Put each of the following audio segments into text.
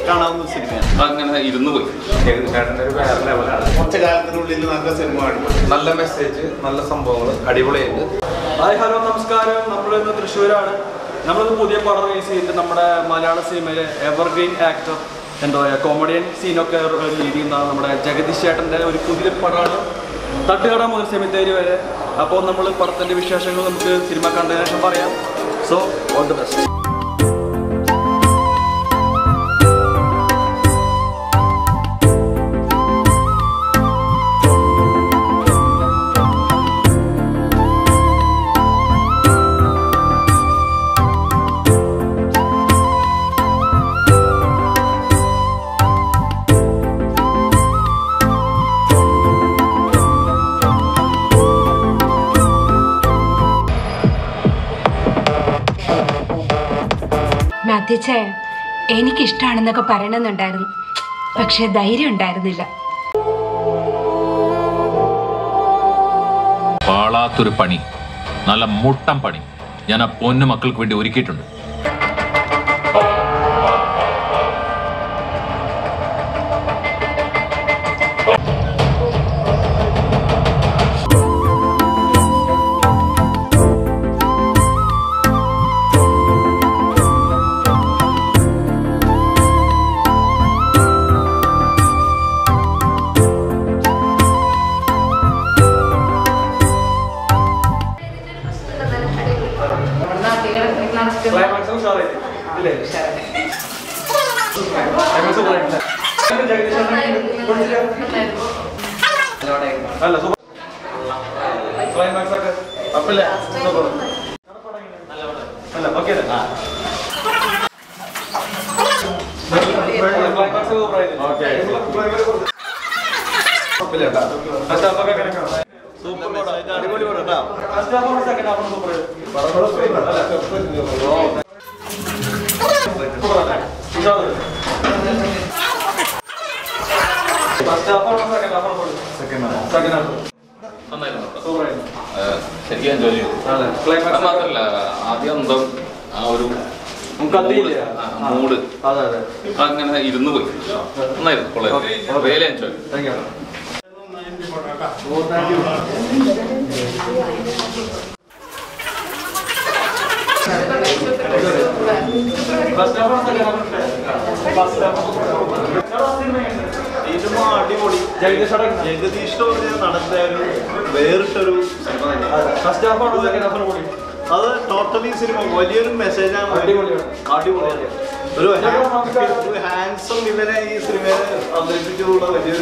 കാണാവുന്ന ഒരു സിനിമയാണ് അങ്ങനെ ഇരുന്ന് പോയി ചേട്ടൻ്റെ ഒരു വേറെ ലെവലാണ് കുറച്ച് കാലത്തിനുള്ളിൽ നല്ല സിനിമ കാണും നല്ല മെസ്സേജ് നല്ല സംഭവങ്ങൾ അടിപൊളിയായിട്ട് ഹായ് ഹലോ നമസ്കാരം നമ്മൾ ഇന്ന് തൃശ്ശൂരാണ് നമ്മളിന്ന് പുതിയ പടം റിലീസ് ചെയ്തിട്ട് നമ്മുടെ മലയാള സിനിമയിലെ എവർഗ്രീൻ ആക്ടർ എന്താ പറയുക കോമഡിയൻ സീനൊക്കെ ലീഡ് ചെയ്യുന്ന നമ്മുടെ ജഗദീഷ് ചേട്ടൻ്റെ ഒരു പുതിയ പടമാണ് തട്ടുകട മുതൽ സെമിത്തേരി വരെ അപ്പോൾ നമ്മൾ പടത്തിൻ്റെ വിശേഷങ്ങൾ നമുക്ക് സിനിമ കണ്ടതിന് ശേഷം പറയാം സോ ഓൾ ദി ബെസ്റ്റ് മാത്യുച്ചേ എനിക്കിഷ്ടമാണെന്നൊക്കെ പറയണമെന്നുണ്ടായിരുന്നു പക്ഷെ ധൈര്യം ഉണ്ടായിരുന്നില്ല പാളാത്തൊരു പണി നല്ല മുട്ടം പണി ഞാൻ ആ പൊന്നു മക്കൾക്ക് വേണ്ടി ഒരുക്കിയിട്ടുണ്ട് ക്ലൈമാക്സ് ഉഷാറായി ഇല്ലേ ക്ലൈമാക്സ് ഉഷാറായിട്ടില്ല. ജഗദീഷ് ചേട്ടനെ കുറിച്ചില്ല? അല്ല സൂപ്പർ ക്ലൈമാക്സ് ഒക്കെ അപ്പല്ലേ സൂപ്പർ അല്ല ഓക്കെ ക്ലൈമാക്സ് സൂപ്പർ അടിപൊളി പടം കേട്ടോ first half second half super first half second half second half നന്നായിരുന്നു സൂപ്പർ ആയിരുന്നു ശരിക്കും എൻജോയ് ചെയ്തു അതെ അത് ക്ലൈമാക്സ് മാത്രല്ല ആദ്യം എന്തോ ആ ഒരു നമുക്ക് അതില്ല മൂഡ് അതെ അതെ അങ്ങനെ ഇരുന്ന് പോയി നന്നായിരുന്നു കൊള്ളായിരുന്നു really enjoy thank you first half second half first half cinema അടിപൊളി ജഗദീഷ് ചേട്ടൻ ജഗദീഷ് എന്ന് പറഞ്ഞ നടന്റെ ഒരു വേറിട്ടൊരു സിനിമ തന്നെയാണ് ഫസ്റ്റ് ഹാഫ് ആണ് സെക്കൻഡ് ഹാഫിന് കൂടി അത് ടോട്ടലി സിനിമ വലിയൊരു മെസ്സേജാണ് അടിപൊളിയാണ്. അടിപൊളിയാണ് ഒരു ചേട്ടാ, നമസ്കാരം. ഒരു ഹാൻസം ഇവനെ ഈ സിനിമയിൽ അവതരിപ്പിച്ചുള്ള വലിയൊരു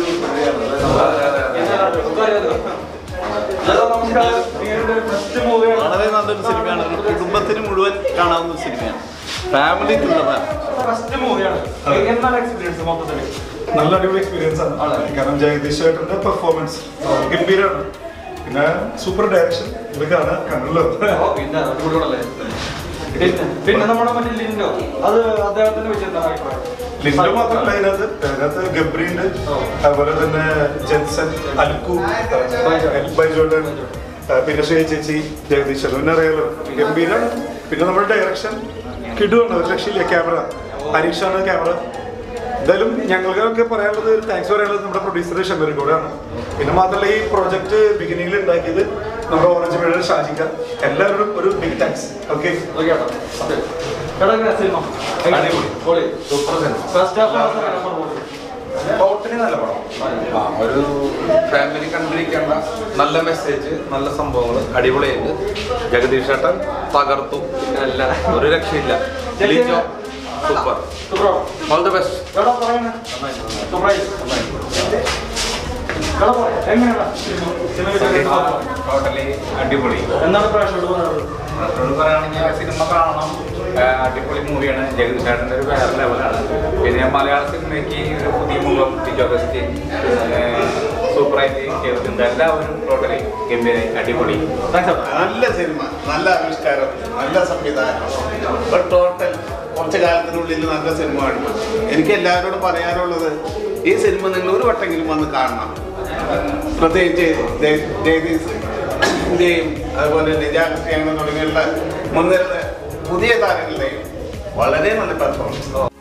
നമസ്കാരം നിങ്ങളുടെ ഫസ്റ്റ് മൂവിയാണ് വളരെ നല്ലൊരു സിനിമയാണ് ഒരു കുടുംബത്തിന് മുഴുവൻ കാണാവുന്ന ഒരു സിനിമയാണ് ഫാമിലി ത്രില്ലറാണ് ഫസ്റ്റ് മൂവിയാണ് എന്താണ് എക്സ്പീരിയൻസ് മൊത്തത്തിൽ നല്ല അടിപൊളി എക്സ്പീരിയൻസ് ആണ് കാരണം ജഗദീഷ് ചേട്ടന്റെ പെർഫോമൻസ് ഗംഭീരമാണ് പിന്നെ സൂപ്പർ ഡയറക്ഷൻ ഇത് കാണാൻ കണ്ടല്ലോ ഓ, പിന്നെ അടിപൊളിയാണല്ലേ പിന്നെ പിന്നെ നമ്മുടെ മറ്റേ ലിൻഡോ അത് അദ്ദേഹത്തിന്റെ വെച്ചിട്ട് അഭിപ്രായം ലിൻഡോ മാത്രമല്ല അതിനകത്ത് അതിനകത്ത് ഗബ്രി ഉണ്ട് അതുപോലെ തന്നെ ജെൻസൺ അൽക്കു ബൈജോട്ടൻ പിന്നെ ശ്രീ ചേച്ചി ജഗദീഷ് ചേട്ടൻ പിന്നെ അറിയാലോ ഗംഭീരാണ് പിന്നെ നമ്മുടെ ഡയറക്ഷൻ കിടുവാണ് ഒരു രക്ഷയില്ല ക്യാമറ ഹരീഷാണ് ക്യാമറ എന്തായാലും ഞങ്ങൾക്കൊക്കെ പറയാനുള്ളത് താങ്ക്സ് പറയാനുള്ളത് നമ്മുടെ പ്രൊഡ്യൂസർ ഷമീർ കൂടെയാണ് പിന്നെ മാത്രമല്ല ഈ പ്രോജക്റ്റ് ബിഗിനിങ്ങിൽ ഉണ്ടാക്കിയത് നമ്മുടെ ഓറഞ്ച് മേഡൽ ഷാജിക്ക എല്ലാവരോടും ഒരു ബിഗ് താങ്ക്സ് ഓക്കെ ഓക്കെ കേട്ടോ അതെ. എടാ, എങ്ങനെ സിനിമ അടിപൊളി. പൊളി super cinema first half second half പൊളി ടോട്ടലി നല്ല പടം ആ ഒരു ഫാമിലി കണ്ടിരിക്കേണ്ട നല്ല മെസ്സേജ് നല്ല സംഭവങ്ങൾ അടിപൊളിയായിട്ട് ജഗദീഷ് ചേട്ടൻ തകർത്തു അല്ല ഒരു രക്ഷയില്ല ലിജോ സൂപ്പർ സൂപ്പറോ ഓൾ ദി ബെസ്റ്റ് എടാ പറയണേ സൂപ്പറായി എടാ പറ എങ്ങനെയാണ് സിനിമ സിനിമ വിശേഷം? ടോട്ടലി അടിപൊളി എന്താണ് പ്രേക്ഷകരോട് പറയുന്നത് ഡോക്ടറോട് പറയുകയാണെങ്കിൽ സിനിമ കാണണം ആ, അടിപൊളി മൂവിയാണ് ജഗദീഷ് ചേട്ടൻ്റെ ഒരു വേറെ ലെവലാണ് പിന്നെ മലയാള സിനിമയ്ക്ക് ഒരു പുതിയ മുഖം ടിജോ ഗസ്റ്റ് സൂപ്പറായിട്ട് ചെയ്തിട്ടുണ്ട് എല്ലാവരും ടോട്ടലി ഗംഭീരായി അടിപൊളി താങ്ക്സ് അപ്പാ നല്ല സിനിമ നല്ല ആവിഷ്കാരം നല്ല സംവിധാനം ഇപ്പൊ ടോട്ടൽ കുറച്ച് കാലത്തിനുള്ളിൽ നല്ല സിനിമ കാണും എനിക്ക് എല്ലാവരോടും പറയാനുള്ളത് ഈ സിനിമ നിങ്ങൾ ഒരു വട്ടെങ്കിലും വന്ന് കാണണം പ്രത്യേകിച്ച് ജയ- ജഗദീഷിന്റെയും അതുപോലെ നിജാകൃഷ്ണ തുടങ്ങിയുള്ള മുൻനിര പുതിയ താരങ്ങളുടെയും വളരെ നല്ല പെർഫോമൻസ്